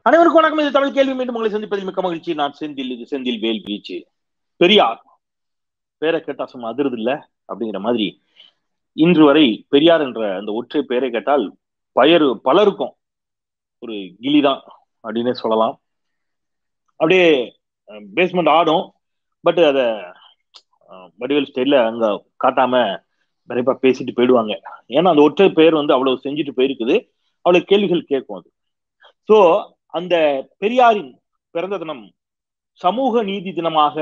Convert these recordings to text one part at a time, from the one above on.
அனைவருக்கும் வணக்கம் இது தமிழ் கேள்வி மீண்டும் உங்களை சந்திப்பதில் மிக்க மகிழ்ச்சி நான் செந்தில் இது செந்தில் வேல் வீச்சு பெரியார் பேரை கேட்டா சும்மா அதிர்து இல்ல அப்படிங்கிற மாதிரி இன்று வரை பெரியார் என்ற அந்த ஒற்றை பெயரை கேட்டால் பயரு பலருக்கும் ஒரு கிளிதான் அப்படின்னே சொல்லலாம் அப்படியே பேஸ்மெண்ட் ஆடும் பட் அத வடிவேல் ஸ்டைல்ல அங்க காட்டாம நிறைய பேசிட்டு போயிடுவாங்க ஏன்னா அந்த ஒற்றை பெயர் வந்து அவ்வளவு செஞ்சுட்டு போயிருக்குது அவ்வளவு கேள்விகள் கேட்கும் அது சோ அந்த பெரியாரின் பிறந்த தினம் சமூக நீதி தினமாக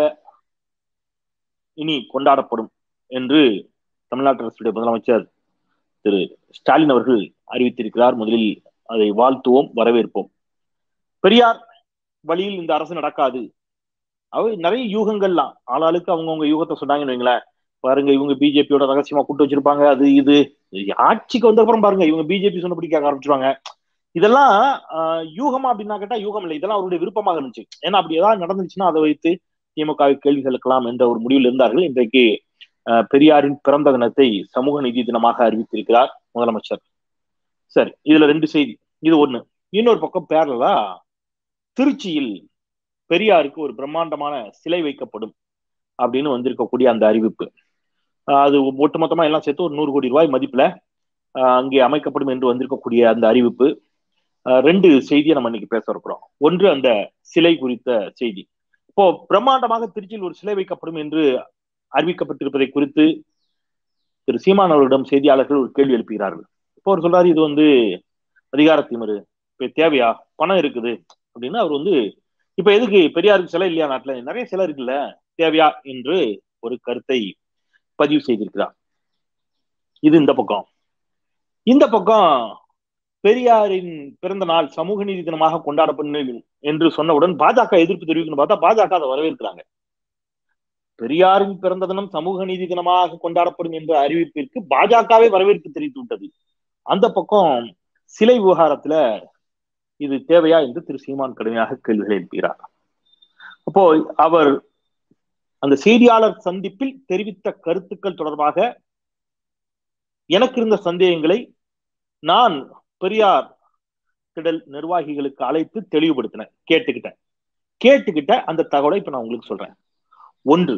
இனி கொண்டாடப்படும் என்று தமிழ்நாட்டு அரசுடைய முதலமைச்சர் திரு ஸ்டாலின் அவர்கள் அறிவித்திருக்கிறார் முதலில் அதை வாழ்த்துவோம் வரவேற்போம் பெரியார் வழியில் இந்த அரசு நடக்காது அவர் நிறைய யூகங்கள்லாம் ஆளாளுக்கு அவங்கவுங்க யூகத்தை சொன்னாங்கன்னு வைங்களேன் பாருங்க இவங்க பிஜேபியோட ரகசியமா கூட்டு வச்சிருப்பாங்க அது இது ஆட்சிக்கு வந்த அப்புறம் பாருங்க இவங்க பிஜேபி சொன்னபடி கேட்க ஆரம்பிச்சிருவாங்க இதெல்லாம் யூகமா அப்படின்னா கேட்டா யூகம் இல்லை இதெல்லாம் அவருடைய விருப்பமாக இருந்துச்சு ஏன்னா அப்படி ஏதாவது நடந்துச்சுன்னா அதை வைத்து திமுக கேள்வி கேட்கலாம் என்ற ஒரு முடிவில் இருந்தார்கள் இன்றைக்கு பெரியாரின் பிறந்த தினத்தை சமூக நீதி தினமாக அறிவித்திருக்கிறார் முதலமைச்சர் சரி இதுல ரெண்டு செய்தி இது ஒண்ணு இன்னொரு பக்கம் பேரலா திருச்சியில் பெரியாருக்கு ஒரு பிரம்மாண்டமான சிலை வைக்கப்படும் அப்படின்னு வந்திருக்கக்கூடிய அந்த அறிவிப்பு அது ஒட்டுமொத்தமா எல்லாம் சேர்த்து ஒரு நூறு கோடி ரூபாய் மதிப்புல அங்கே அமைக்கப்படும் என்று வந்திருக்கக்கூடிய அந்த அறிவிப்பு ரெண்டு செய்தியை நம்ம இன்னைக்கு பேச இருக்கிறோம் ஒன்று அந்த சிலை குறித்த செய்தி இப்போ பிரம்மாண்டமாக திருச்சியில் ஒரு சிலை வைக்கப்படும் என்று அறிவிக்கப்பட்டிருப்பதை குறித்து திரு சீமான் அவர்களிடம் செய்தியாளர்கள் ஒரு கேள்வி எழுப்புகிறார்கள் இப்போ அவர் சொல்றாரு இது வந்து அதிகார திமிரு இப்ப தேவையா பணம் இருக்குது அப்படின்னு அவர் வந்து இப்ப எதுக்கு பெரியாருக்கு சிலை இல்லையா நாட்டுல நிறைய சிலை இருக்குல்ல தேவையா என்று ஒரு கருத்தை பதிவு செய்திருக்கிறார் இது இந்த பக்கம் இந்த பக்கம் பெரியாரின் பிறந்த நாள் சமூக நீதி தினமாக கொண்டாடப்படும் என்று சொன்னவுடன் பாஜக எதிர்ப்பு தெரிவிக்கணும் பார்த்தா பாஜக அதை வரவேற்கிறாங்க பெரியாரின் பிறந்த தினம் சமூக நீதி தினமாக கொண்டாடப்படும் என்ற அறிவிப்பிற்கு பாஜகவே வரவேற்பு தெரிவித்து விட்டது அந்த பக்கம் சிலை விவகாரத்துல இது தேவையா என்று திரு சீமான் கடுமையாக கேள்விகளை எழுப்புகிறார் அப்போ அவர் அந்த செய்தியாளர் சந்திப்பில் தெரிவித்த கருத்துக்கள் தொடர்பாக எனக்கு இருந்த சந்தேகங்களை நான் பெரியார் திடல் நிர்வாகிகளுக்கு அழைத்து தெளிவுபடுத்தினேன் கேட்டுக்கிட்டேன் கேட்டுக்கிட்ட அந்த தகவலை இப்ப நான் உங்களுக்கு சொல்றேன் ஒன்று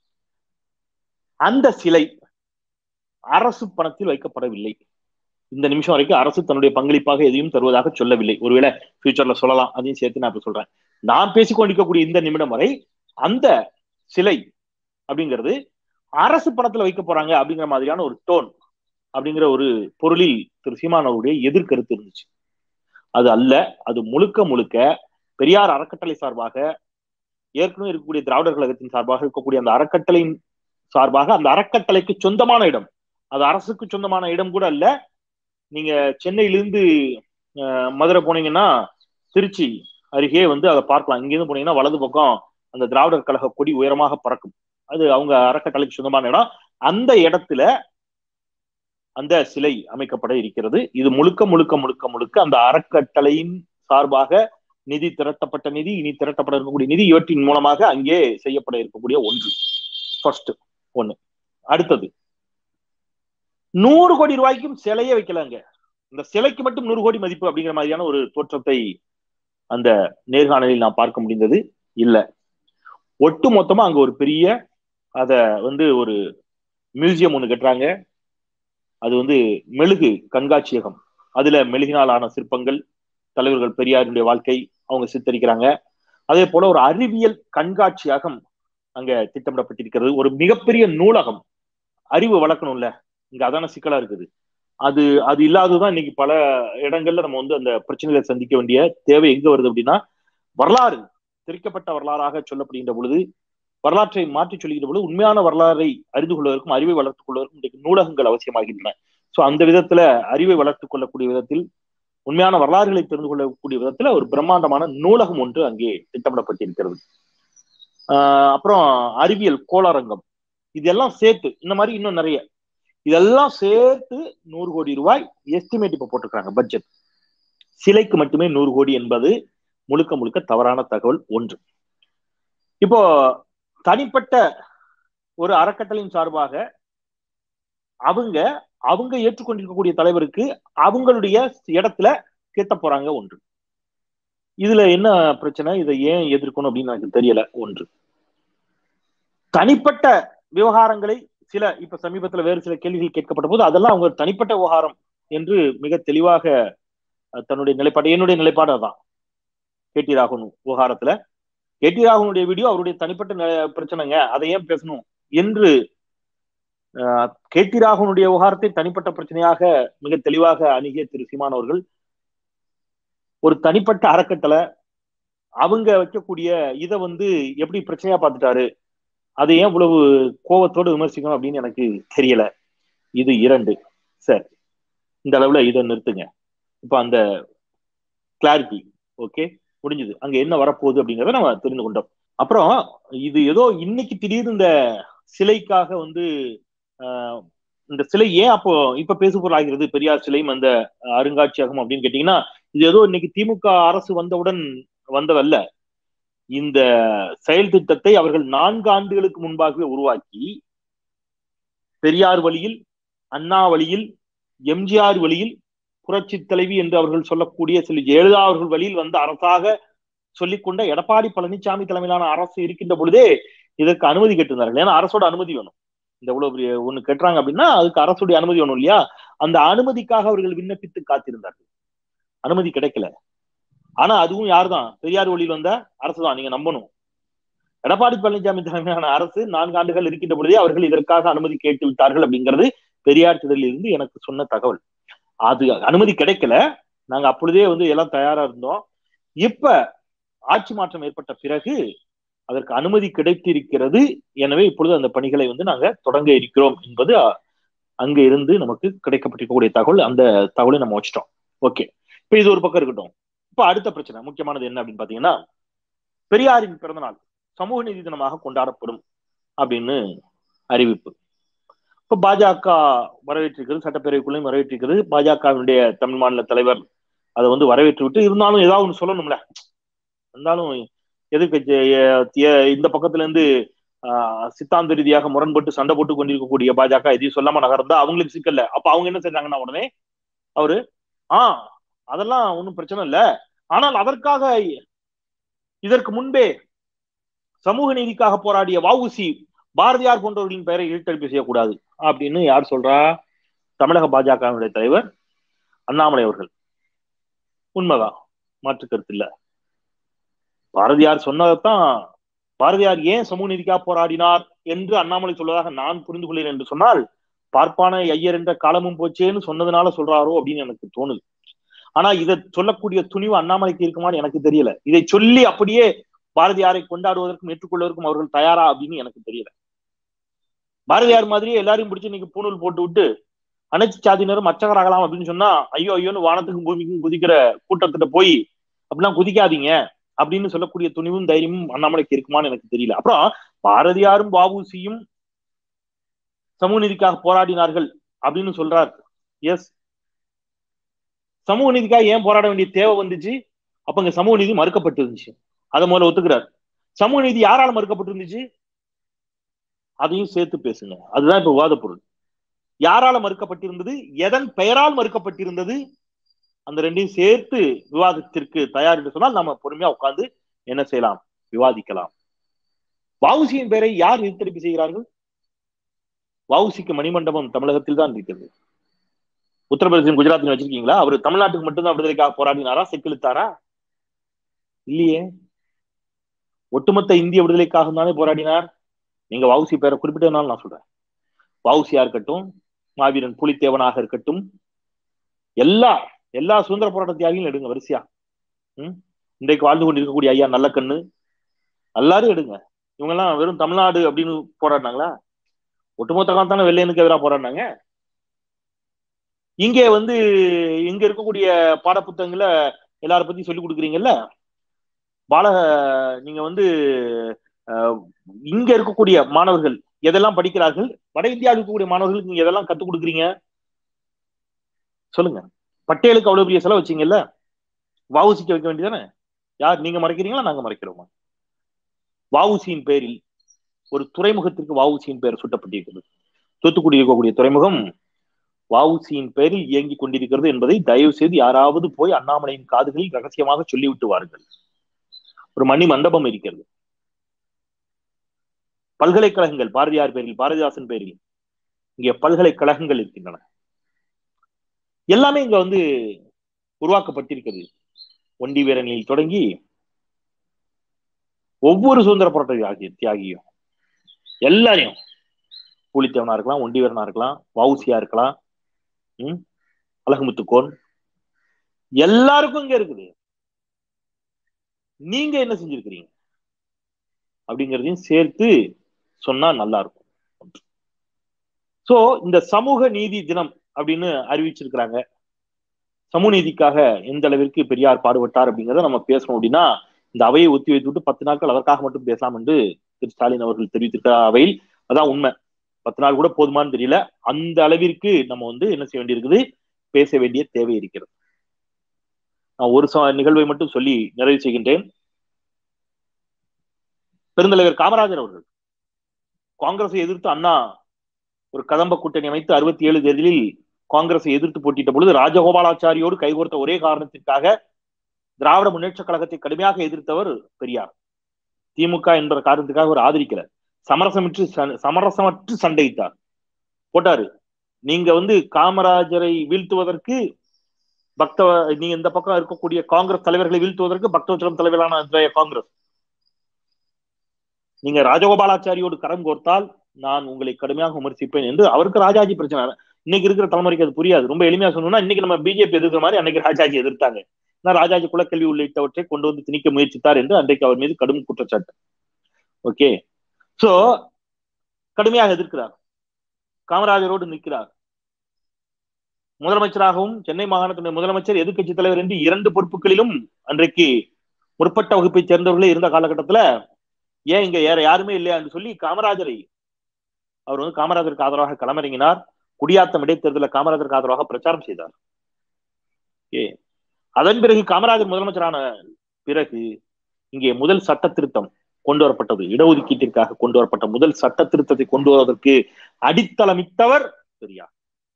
அந்த சிலை அரசு பணத்தில் வைக்கப்படவில்லை இந்த நிமிஷம் வரைக்கும் அரசு தன்னுடைய பங்களிப்பாக எதையும் தருவதாக சொல்லவில்லை ஒருவேளை ஃபியூச்சர்ல சொல்லலாம் அதையும் சேர்த்து நான் இப்ப சொல்றேன் நான் பேசிக்கொண்டிருக்கக்கூடிய இந்த நிமிடம் வரை அந்த சிலை அப்படிங்கிறது அரசு பணத்துல வைக்க போறாங்க அப்படிங்கிற மாதிரியான ஒரு டோன் அப்படிங்கிற ஒரு பொருளில் திரு சீமான் அவருடைய எதிர்கருத்து இருந்துச்சு அது அல்ல அது முழுக்க முழுக்க பெரியார் அறக்கட்டளை சார்பாக ஏற்கனவே இருக்கக்கூடிய திராவிடர் கழகத்தின் சார்பாக இருக்கக்கூடிய அந்த அறக்கட்டளையின் சார்பாக அந்த அறக்கட்டளைக்கு சொந்தமான இடம் அது அரசுக்கு சொந்தமான இடம் கூட அல்ல நீங்க சென்னையிலிருந்து மதுரை போனீங்கன்னா திருச்சி அருகே வந்து அதை பார்க்கலாம் இங்கிருந்து போனீங்கன்னா வலது பக்கம் அந்த திராவிடர் கழக கொடி உயரமாக பறக்கும் அது அவங்க அறக்கட்டளைக்கு சொந்தமான இடம் அந்த இடத்துல அந்த சிலை அமைக்கப்பட இருக்கிறது இது முழுக்க முழுக்க முழுக்க முழுக்க அந்த அறக்கட்டளையின் சார்பாக நிதி திரட்டப்பட்ட நிதி இனி திரட்டப்பட இருக்கக்கூடிய நிதி இவற்றின் மூலமாக அங்கே செய்யப்பட இருக்கக்கூடிய ஒன்று ஃபர்ஸ்ட் ஒண்ணு அடுத்தது நூறு கோடி ரூபாய்க்கும் சிலையே வைக்கலாங்க இந்த சிலைக்கு மட்டும் நூறு கோடி மதிப்பு அப்படிங்கிற மாதிரியான ஒரு தோற்றத்தை அந்த நேர்காணலில் நான் பார்க்க முடிந்தது இல்ல ஒட்டு மொத்தமா அங்க ஒரு பெரிய அத வந்து ஒரு மியூசியம் ஒண்ணு கட்டுறாங்க அது வந்து மெழுகு கண்காட்சியகம் அதுல மெழுகினால் ஆன சிற்பங்கள் தலைவர்கள் பெரியாருடைய வாழ்க்கை அவங்க சித்தரிக்கிறாங்க அதே போல ஒரு அறிவியல் கண்காட்சியகம் அங்க திட்டமிடப்பட்டிருக்கிறது ஒரு மிகப்பெரிய நூலகம் அறிவு வளர்க்கணும்ல இங்க அதான சிக்கலா இருக்குது அது அது இல்லாததுதான் இன்னைக்கு பல இடங்கள்ல நம்ம வந்து அந்த பிரச்சனைகளை சந்திக்க வேண்டிய தேவை எங்க வருது அப்படின்னா வரலாறு திரிக்கப்பட்ட வரலாறாக சொல்லப்படுகின்ற பொழுது வரலாற்றை மாற்றி சொல்லுகிற பொழுது உண்மையான வரலாறை அறிந்து கொள்வதற்கும் அறிவை வளர்த்துக் கொள்வதற்கும் இன்றைக்கு நூலகங்கள் அவசியமாகின்றன சோ அந்த விதத்துல அறிவை வளர்த்துக் கொள்ளக்கூடிய விதத்தில் உண்மையான வரலாறுகளை தெரிந்து கொள்ளக்கூடிய விதத்துல ஒரு பிரம்மாண்டமான நூலகம் ஒன்று அங்கே திட்டமிடப்பட்டிருக்கிறது ஆஹ் அப்புறம் அறிவியல் கோளரங்கம் இதெல்லாம் சேர்த்து இந்த மாதிரி இன்னும் நிறைய இதெல்லாம் சேர்த்து நூறு கோடி ரூபாய் எஸ்டிமேட் இப்ப போட்டிருக்காங்க பட்ஜெட் சிலைக்கு மட்டுமே நூறு கோடி என்பது முழுக்க முழுக்க தவறான தகவல் ஒன்று இப்போ தனிப்பட்ட ஒரு அறக்கட்டளையின் சார்பாக அவங்க அவங்க ஏற்றுக்கொண்டிருக்கக்கூடிய தலைவருக்கு அவங்களுடைய இடத்துல கேட்ட போறாங்க ஒன்று இதுல என்ன பிரச்சனை இதை ஏன் எதிர்க்கணும் அப்படின்னு எனக்கு தெரியல ஒன்று தனிப்பட்ட விவகாரங்களை சில இப்ப சமீபத்துல வேறு சில கேள்விகள் கேட்கப்பட்ட போது அதெல்லாம் அவங்க தனிப்பட்ட விவகாரம் என்று மிக தெளிவாக தன்னுடைய நிலைப்பாடு என்னுடைய நிலைப்பாடு அதான் கே டி ராகுல் விவகாரத்துல கே டி ராகுனுடைய வீடியோ அவருடைய தனிப்பட்ட பிரச்சனைங்க அதை ஏன் பேசணும் என்று கே டி ராகுனுடைய விவகாரத்தை தனிப்பட்ட பிரச்சனையாக மிக தெளிவாக அணுகிய திரு சீமான் அவர்கள் ஒரு தனிப்பட்ட அறக்கட்டளை அவங்க வைக்கக்கூடிய இதை வந்து எப்படி பிரச்சனையா பார்த்துட்டாரு அதை ஏன் இவ்வளவு கோபத்தோடு விமர்சிக்கணும் அப்படின்னு எனக்கு தெரியல இது இரண்டு சரி இந்த அளவுல இதை நிறுத்துங்க இப்ப அந்த கிளாரிட்டி ஓகே முடிஞ்சது அங்க என்ன வரப்போகுது அப்படிங்கிறத நம்ம தெரிந்து கொண்டோம் அப்புறம் இது ஏதோ இன்னைக்கு திடீர்னு இந்த சிலைக்காக வந்து இந்த சிலை ஏன் அப்போ இப்ப பேசுபொருள் ஆகிறது பெரியார் சிலையும் அந்த அருங்காட்சியகம் அப்படின்னு கேட்டீங்கன்னா இது ஏதோ இன்னைக்கு திமுக அரசு வந்தவுடன் வந்ததல்ல இந்த செயல் திட்டத்தை அவர்கள் நான்கு ஆண்டுகளுக்கு முன்பாகவே உருவாக்கி பெரியார் வழியில் அண்ணா வழியில் எம்ஜிஆர் வழியில் புரட்சி தலைவி என்று அவர்கள் சொல்லக்கூடிய சில ஜெயலலிதா அவர்கள் வழியில் வந்த அரசாக சொல்லிக்கொண்ட எடப்பாடி பழனிசாமி தலைமையிலான அரசு இருக்கின்ற பொழுதே இதற்கு அனுமதி கேட்டிருந்தார்கள் ஏன்னா அரசோட அனுமதி வேணும் இந்த இவ்வளவு பெரிய ஒண்ணு கேட்டுறாங்க அப்படின்னா அதுக்கு அரசுடைய அனுமதி வேணும் இல்லையா அந்த அனுமதிக்காக அவர்கள் விண்ணப்பித்து காத்திருந்தார்கள் அனுமதி கிடைக்கல ஆனா அதுவும் யாருதான் பெரியார் வழியில் வந்த அரசு தான் நீங்க நம்பணும் எடப்பாடி பழனிசாமி தலைமையிலான அரசு நான்கு ஆண்டுகள் இருக்கின்ற பொழுதே அவர்கள் இதற்காக அனுமதி கேட்டு விட்டார்கள் அப்படிங்கிறது பெரியார் திடலில் இருந்து எனக்கு சொன்ன தகவல் அது அனுமதி கிடைக்கல நாங்க அப்பொழுதே வந்து எல்லாம் தயாரா இருந்தோம் இப்ப ஆட்சி மாற்றம் ஏற்பட்ட பிறகு அதற்கு அனுமதி கிடைத்திருக்கிறது எனவே இப்பொழுது அந்த பணிகளை வந்து நாங்க தொடங்க இருக்கிறோம் என்பது அங்க இருந்து நமக்கு கிடைக்கப்பட்டிருக்கக்கூடிய தகவல் அந்த தகவலை நம்ம வச்சிட்டோம் ஓகே இப்ப இது ஒரு பக்கம் இருக்கட்டும் இப்ப அடுத்த பிரச்சனை முக்கியமானது என்ன அப்படின்னு பாத்தீங்கன்னா பெரியாரின் பிறந்தநாள் சமூக நீதி தினமாக கொண்டாடப்படும் அப்படின்னு அறிவிப்பு இப்ப பாஜக வரவேற்றிருக்கிறது சட்டப்பேரவைக்குள்ளையும் வரவேற்றிருக்கிறது பாஜகவினுடைய தமிழ் மாநில தலைவர் அதை வந்து வரவேற்று விட்டு இருந்தாலும் ஏதாவது ஒன்று சொல்லணும்ல இருந்தாலும் எதிர்கட்சி இந்த பக்கத்துல இருந்து சித்தாந்த ரீதியாக முரண்பட்டு சண்டை போட்டு கொண்டிருக்கக்கூடிய பாஜக எதையும் சொல்லாம நகர்ந்தா அவங்களுக்கு சிக்கல்ல அப்ப அவங்க என்ன செஞ்சாங்கன்னா உடனே அவரு ஆஹ் அதெல்லாம் ஒன்றும் பிரச்சனை இல்லை ஆனால் அதற்காக இதற்கு முன்பே சமூக நீதிக்காக போராடிய வவுசி பாரதியார் போன்றவர்களின் பெயரை இழுத்தடிப்பு செய்யக்கூடாது அப்படின்னு யார் சொல்றா தமிழக பாஜகவினுடைய தலைவர் அண்ணாமலை அவர்கள் உண்மைதான் மாற்று கருத்து இல்ல பாரதியார் சொன்னதைத்தான் பாரதியார் ஏன் சமூக நீதிக்காக போராடினார் என்று அண்ணாமலை சொல்வதாக நான் புரிந்து கொள்கிறேன் என்று சொன்னால் பார்ப்பான ஐயர் என்ற காலமும் போச்சேன்னு சொன்னதுனால சொல்றாரோ அப்படின்னு எனக்கு தோணுது ஆனா இதை சொல்லக்கூடிய துணிவு அண்ணாமலைக்கு இருக்குமான்னு எனக்கு தெரியல இதை சொல்லி அப்படியே பாரதியாரை கொண்டாடுவதற்கும் ஏற்றுக்கொள்வதற்கும் அவர்கள் தயாரா அப்படின்னு எனக்கு தெரியல பாரதியார் மாதிரியே எல்லாரையும் பிடிச்சி இன்னைக்கு பூணூல் போட்டு விட்டு அனைத்து சாதியினரும் அச்சகராகலாம் அப்படின்னு சொன்னா ஐயோ ஐயோன்னு வானத்துக்கும் பூமிக்கும் குதிக்கிற கூட்டத்திட்ட போய் அப்படிலாம் குதிக்காதீங்க அப்படின்னு சொல்லக்கூடிய துணிவும் தைரியமும் அண்ணாமலைக்கு இருக்குமான்னு எனக்கு தெரியல அப்புறம் பாரதியாரும் பாபுசியும் சமூக நீதிக்காக போராடினார்கள் அப்படின்னு சொல்றார் எஸ் சமூக நீதிக்காக ஏன் போராட வேண்டிய தேவை வந்துச்சு அப்ப இங்க சமூக நீதி மறுக்கப்பட்டு இருந்துச்சு அதை முதல்ல ஒத்துக்கிறார் சமூக நீதி யாரால மறுக்கப்பட்டு இருந்துச்சு அதையும் சேர்த்து பேசுங்க அதுதான் இப்ப விவாத பொருள் யாரால மறுக்கப்பட்டிருந்தது எதன் பெயரால் மறுக்கப்பட்டிருந்தது அந்த ரெண்டையும் சேர்த்து விவாதத்திற்கு தயார் என்று சொன்னால் நம்ம பொறுமையா உட்கார்ந்து என்ன செய்யலாம் விவாதிக்கலாம் வவுசியின் பெயரை யார் இழுத்தடிப்பு செய்கிறார்கள் வவுசிக்கு மணிமண்டபம் தமிழகத்தில் தான் இருக்கிறது உத்தரப்பிரதேசம் குஜராத்தில் வச்சிருக்கீங்களா அவர் தமிழ்நாட்டுக்கு மட்டும்தான் விடுதலைக்காக போராடினாரா செக்கிழுத்தாரா இல்லையே ஒட்டுமொத்த இந்திய விடுதலைக்காக தானே போராடினார் நீங்க வவுசி பேரை குறிப்பிட்டதுனால நான் சொல்றேன் வவுசியா இருக்கட்டும் மாவீரன் புலித்தேவனாக இருக்கட்டும் எல்லா எல்லா சுதந்திர போராட்ட தியாகிகளும் எடுங்க வரிசையா ம் இன்றைக்கு வாழ்ந்து கொண்டிருக்கக்கூடிய ஐயா நல்லக்கண்ணு எல்லாரும் எடுங்க இவங்க எல்லாம் வெறும் தமிழ்நாடு அப்படின்னு போராடினாங்களா ஒட்டுமொத்த காலத்தான வெள்ளையனுக்கு எதிராக போராடினாங்க இங்கே வந்து இங்க இருக்கக்கூடிய பாடப்புத்தகங்களை எல்லார பத்தி சொல்லி கொடுக்குறீங்கல்ல பாலக நீங்க வந்து இங்க இருக்கக்கூடிய மாணவர்கள் எதெல்லாம் படிக்கிறார்கள் வட இந்தியாவில் இருக்கக்கூடிய மாணவர்களுக்கு நீங்க எதெல்லாம் கத்துக் கொடுக்குறீங்க சொல்லுங்க பட்டேலுக்கு அவ்வளவு பெரிய செலவு வச்சீங்கல்ல வாவுசிக்க வைக்க வேண்டியதானே யார் நீங்க மறைக்கிறீங்களா நாங்க மறைக்கிறோமா வாவுசியின் பேரில் ஒரு துறைமுகத்திற்கு வாவுசியின் பெயர் சுட்டப்பட்டிருக்கிறது தூத்துக்குடி இருக்கக்கூடிய துறைமுகம் வவுசியின் பெயரில் இயங்கிக் கொண்டிருக்கிறது என்பதை தயவு செய்து யாராவது போய் அண்ணாமலையின் காதுகளில் ரகசியமாக சொல்லிவிட்டு வாருங்கள் ஒரு மணி மண்டபம் இருக்கிறது பல்கலைக்கழகங்கள் பாரதியார் பேரில் பாரதிதாசன் பேரில் இங்கே பல்கலைக்கழகங்கள் இருக்கின்றன எல்லாமே இங்க வந்து உருவாக்கப்பட்டிருக்கிறது ஒண்டி வீரனில் தொடங்கி ஒவ்வொரு சுதந்திர போராட்ட தியாகி தியாகியும் எல்லாரையும் பூலித்தேவனா இருக்கலாம் ஒண்டி வீரனா இருக்கலாம் வவுசியா இருக்கலாம் உம் அழகுமுத்துக்கோன் எல்லாருக்கும் இங்க இருக்குது நீங்க என்ன செஞ்சிருக்கிறீங்க அப்படிங்கிறதையும் சேர்த்து சொன்னா நல்லா இருக்கும் சோ இந்த சமூக நீதி தினம் அப்படின்னு அறிவிச்சிருக்கிறாங்க சமூக நீதிக்காக எந்த அளவிற்கு பெரியார் பாடுபட்டார் அப்படிங்கிறத நம்ம பேசணும் அப்படின்னா இந்த அவையை ஒத்தி வைத்து விட்டு பத்து நாட்கள் அதற்காக மட்டும் பேசலாம் என்று திரு ஸ்டாலின் அவர்கள் தெரிவித்திருக்கிற அவையில் அதான் உண்மை பத்து நாள் கூட போதுமான்னு தெரியல அந்த அளவிற்கு நம்ம வந்து என்ன செய்ய வேண்டியிருக்குது பேச வேண்டிய தேவை இருக்கிறது நான் ஒரு நிகழ்வை மட்டும் சொல்லி நிறைவு செய்கின்றேன் பெருந்தலைவர் காமராஜர் அவர்கள் காங்கிரஸை எதிர்த்து அண்ணா ஒரு கதம்ப கூட்டணி அமைத்து அறுபத்தி ஏழு தேர்தலில் காங்கிரஸை எதிர்த்து போட்டியிட்ட பொழுது ராஜகோபாலாச்சாரியோடு கைகோர்த்த ஒரே காரணத்திற்காக திராவிட முன்னேற்ற கழகத்தை கடுமையாக எதிர்த்தவர் பெரியார் திமுக என்ற காரணத்துக்காக அவர் ஆதரிக்கல சமரசமிற்று சமரசமற்று சண்டையிட்டார் போட்டாரு நீங்க வந்து காமராஜரை வீழ்த்துவதற்கு பக்த நீங்க இந்த பக்கம் இருக்கக்கூடிய காங்கிரஸ் தலைவர்களை வீழ்த்துவதற்கு பக்தவச்சலம் தலைவரான காங்கிரஸ் நீங்க ராஜகோபாலாச்சாரியோடு கரம் கோர்த்தால் நான் உங்களை கடுமையாக விமர்சிப்பேன் என்று அவருக்கு ராஜாஜி பிரச்சனை இன்னைக்கு இருக்கிற தலைமுறைக்கு அது புரியாது ரொம்ப எளிமையா சொன்னோம்னா இன்னைக்கு நம்ம பிஜேபி எதிர்க்கிற மாதிரி அன்னைக்கு ராஜாஜி எதிர்த்தாங்க ராஜாஜி குலக்கல்வி உள்ளிட்டவற்றை கொண்டு வந்து திணிக்க முயற்சித்தார் என்று அன்றைக்கு அவர் மீது கடும் குற்றச்சாட்டு ஓகே சோ கடுமையாக எதிர்க்கிறார் காமராஜரோடு நிற்கிறார் முதலமைச்சராகவும் சென்னை மாகாணத்தினுடைய முதலமைச்சர் எதிர்கட்சி தலைவர் என்று இரண்டு பொறுப்புகளிலும் அன்றைக்கு முற்பட்ட வகுப்பை சேர்ந்தவர்களே இருந்த காலகட்டத்துல ஏன் இங்க வேற யாருமே இல்லையா என்று சொல்லி காமராஜரை அவர் வந்து காமராஜருக்கு ஆதரவாக களமிறங்கினார் குடியாத்தம் இடைத்தேர்தலில் காமராஜருக்கு ஆதரவாக பிரச்சாரம் செய்தார் ஏ அதன் பிறகு காமராஜர் முதலமைச்சரான பிறகு இங்கே முதல் சட்ட திருத்தம் கொண்டு வரப்பட்டது இடஒதுக்கீட்டிற்காக கொண்டு வரப்பட்ட முதல் சட்ட திருத்தத்தை கொண்டு வருவதற்கு அடித்தளமிட்டவர் பெரியார்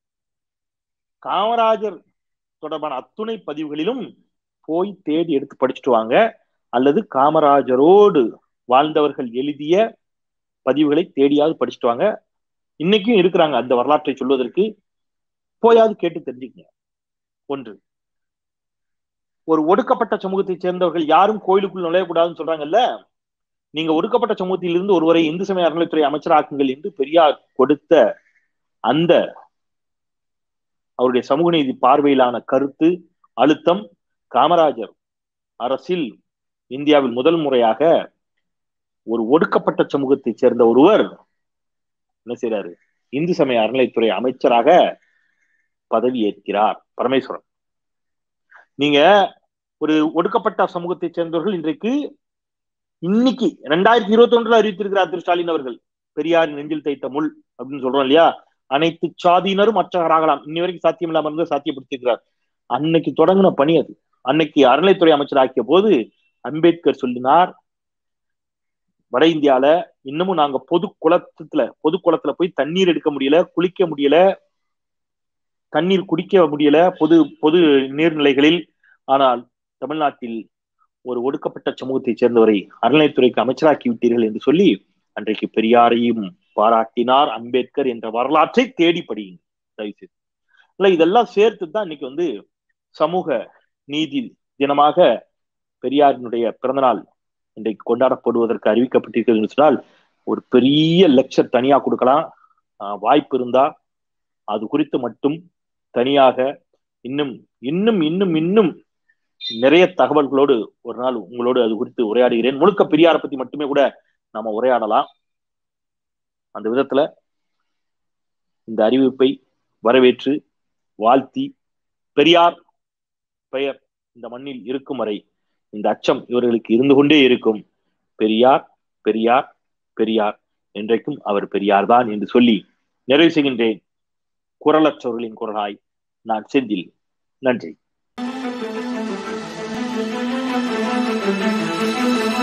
காமராஜர் தொடர்பான அத்துணை பதிவுகளிலும் போய் தேடி எடுத்து படிச்சுட்டு வாங்க அல்லது காமராஜரோடு வாழ்ந்தவர்கள் எழுதிய பதிவுகளை தேடியாவது படிச்சுட்டு வாங்க இன்னைக்கும் இருக்கிறாங்க அந்த வரலாற்றை சொல்வதற்கு போயாவது கேட்டு தெரிஞ்சுக்கங்க ஒன்று ஒரு ஒடுக்கப்பட்ட சமூகத்தை சேர்ந்தவர்கள் யாரும் கோயிலுக்குள் நுழையக்கூடாதுன்னு சொல்றாங்கல்ல நீங்க ஒடுக்கப்பட்ட சமூகத்திலிருந்து ஒருவரை இந்து சமய அறநிலைத்துறை அமைச்சராக்குங்கள் என்று பெரியார் கொடுத்த அந்த அவருடைய சமூக நீதி பார்வையிலான கருத்து அழுத்தம் காமராஜர் அரசில் இந்தியாவில் முதல் முறையாக ஒரு ஒடுக்கப்பட்ட சமூகத்தை சேர்ந்த ஒருவர் என்ன செய்யறாரு இந்து சமய அறநிலைத்துறை அமைச்சராக பதவி ஏற்கிறார் பரமேஸ்வரன் நீங்க ஒரு ஒடுக்கப்பட்ட சமூகத்தை சேர்ந்தவர்கள் இன்றைக்கு இன்னைக்கு ரெண்டாயிரத்தி இருபத்தி ஒன்றுல அறிவித்திருக்கிறார் திரு ஸ்டாலின் அவர்கள் பெரியார் நெஞ்சில் தைத்த முள் அப்படின்னு சொல்றோம் இல்லையா அனைத்து சாதியினரும் அர்ச்சகராகலாம் இன்னி வரைக்கும் சாத்தியம் இல்லாம இருந்து சாத்தியப்படுத்தியிருக்கிறார் அன்னைக்கு தொடங்கின பணி அது அன்னைக்கு அறநிலைத்துறை அமைச்சர் ஆக்கிய போது அம்பேத்கர் சொல்லினார் வட இந்தியால இன்னமும் நாங்க பொது குளத்துல பொது குளத்துல போய் தண்ணீர் எடுக்க முடியல குளிக்க முடியல தண்ணீர் குடிக்க முடியல பொது பொது நீர்நிலைகளில் ஆனால் தமிழ்நாட்டில் ஒரு ஒடுக்கப்பட்ட சமூகத்தை சேர்ந்தவரை அறநிலைத்துறைக்கு அமைச்சராக்கி விட்டீர்கள் என்று சொல்லி அன்றைக்கு பெரியாரையும் பாராட்டினார் அம்பேத்கர் என்ற வரலாற்றை தேடி படியுங்க தயவுசெய்து இல்ல இதெல்லாம் சேர்த்து தான் இன்னைக்கு வந்து சமூக நீதி தினமாக பெரியாரினுடைய பிறந்தநாள் இன்றைக்கு கொண்டாடப்படுவதற்கு அறிவிக்கப்பட்டிருக்கிறது சொன்னால் ஒரு பெரிய லெக்சர் தனியா கொடுக்கலாம் வாய்ப்பு இருந்தா அது குறித்து மட்டும் தனியாக இன்னும் இன்னும் இன்னும் இன்னும் நிறைய தகவல்களோடு ஒரு நாள் உங்களோடு அது குறித்து உரையாடுகிறேன் முழுக்க பெரியாரை பத்தி மட்டுமே கூட நாம உரையாடலாம் அந்த விதத்துல இந்த அறிவிப்பை வரவேற்று வாழ்த்தி பெரியார் பெயர் இந்த மண்ணில் இருக்கும் வரை இந்த அச்சம் இவர்களுக்கு இருந்து கொண்டே இருக்கும் பெரியார் பெரியார் பெரியார் என்றைக்கும் அவர் பெரியார் தான் என்று சொல்லி நிறைவு செய்கின்றேன் குரலற்றவர்களின் குரலாய் நான் செந்தில் நன்றி